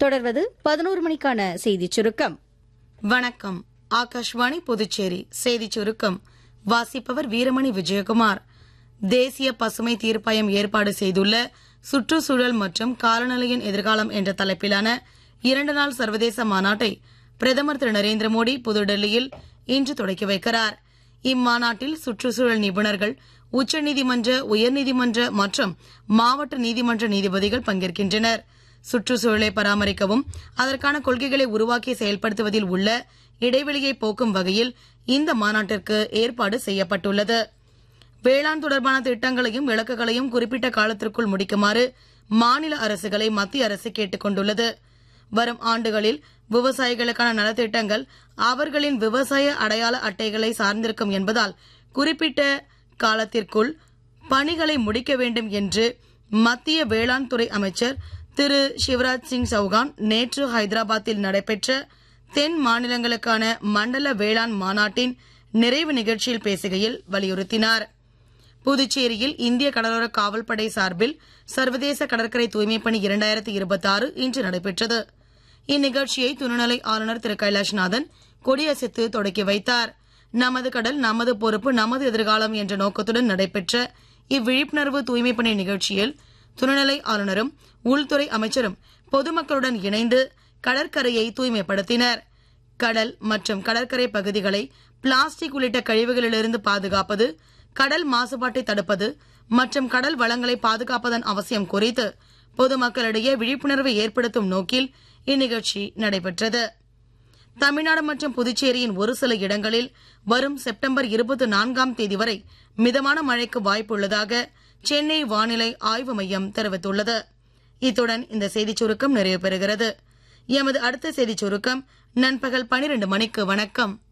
தொடர்வது பதினோரு மணிக்கான செய்திச் சுருக்கம் வணக்கம் ஆகாஷ்வாணி புதுச்சேரி செய்திச் சுருக்கம் வாசிப்பவர் வீரமணி விஜயகுமார் தேசிய பசுமை தீர்ப்பாயம் ஏற்பாடு செய்துள்ள சுற்றுச்சூழல் மற்றும் காலநிலையின் எதிர்காலம் என்ற தலைப்பிலான இரண்டு நாள் சர்வதேச மாநாட்டை பிரதமர் திரு நரேந்திர மோடி புதுடெல்லியில் இன்று தொடக்கி வைக்கிறார் இம்மாநாட்டில் சுற்றுச்சூழல் நிபுணர்கள் உச்சநீதிமன்ற உயர்நீதிமன்ற மற்றும் மாவட்ட நீதிமன்ற நீதிபதிகள் பங்கேற்கின்றனர் சுற்றுச்சூழலை பராமரிக்கவும் அதற்கான கொள்கைகளை உருவாக்கி செயல்படுத்துவதில் உள்ள இடைவெளியை போக்கும் வகையில் இந்த மாநாட்டிற்கு ஏற்பாடு செய்யப்பட்டுள்ளது வேளாண் தொடர்பான திட்டங்களையும் இலக்குகளையும் குறிப்பிட்ட காலத்திற்குள் முடிக்குமாறு மாநில அரசுகளை மத்திய அரசு கேட்டுக் கொண்டுள்ளது வரும் ஆண்டுகளில் விவசாயிகளுக்கான நலத்திட்டங்கள் அவர்களின் விவசாய அடையாள அட்டைகளை சார்ந்திருக்கும் என்பதால் குறிப்பிட்ட காலத்திற்குள் பணிகளை முடிக்க வேண்டும் என்று மத்திய வேளாண் துறை அமைச்சர் திரு சிவராஜ் சிங் சௌகான் நேற்று ஹைதராபாத்தில் நடைபெற்ற தென் மாநிலங்களுக்கான மண்டல வேளாண் மாநாட்டின் நிறைவு நிகழ்ச்சியில் பேசுகையில் வலியுறுத்தினார் புதுச்சேரியில் இந்திய கடலோர காவல்படை சார்பில் சர்வதேச கடற்கரை தூய்மைப் பணி இரண்டாயிரத்தி இருபத்தி ஆறு இன்று நடைபெற்றது இந்நிகழ்ச்சியை துணைநிலை ஆளுநர் திரு கைலாஷ்நாதன் கொடியசைத்து தொடக்கி வைத்தார் நமது கடல் நமது பொறுப்பு நமது எதிர்காலம் என்ற நோக்கத்துடன் நடைபெற்ற இவ்விழிப்புணர்வு தூய்மைப் பணி நிகழ்ச்சியில் துணைநிலை ஆளுநரும் உள்துறை அமைச்சரும் பொதுமக்களுடன் இணைந்து கடற்கரையை தூய்மைப்படுத்தினர் கடல் மற்றும் கடற்கரை பகுதிகளை பிளாஸ்டிக் உள்ளிட்ட கழிவுகளிலிருந்து பாதுகாப்பது கடல் மாசுபாட்டை தடுப்பது மற்றும் கடல் வளங்களை பாதுகாப்பதன் அவசியம் குறித்து பொதுமக்களிடையே விழிப்புணர்வை ஏற்படுத்தும் நோக்கில் இந்நிகழ்ச்சி நடைபெற்றது தமிழ்நாடு மற்றும் புதுச்சேரியின் ஒரு சில இடங்களில் வரும் செப்டம்பர் இருபத்தி நான்காம் தேதி வரை மிதமான மழைக்கு வாய்ப்புள்ளதாக சென்னை வானிலை ஆய்வு மையம் தெரிவித்துள்ளது இத்துடன் இந்த செய்திச் சுருக்கம் நிறைவு பெறுகிறது எமது அடுத்த செய்திச் சுருக்கம் நண்பகல் பனிரெண்டு மணிக்கு வணக்கம்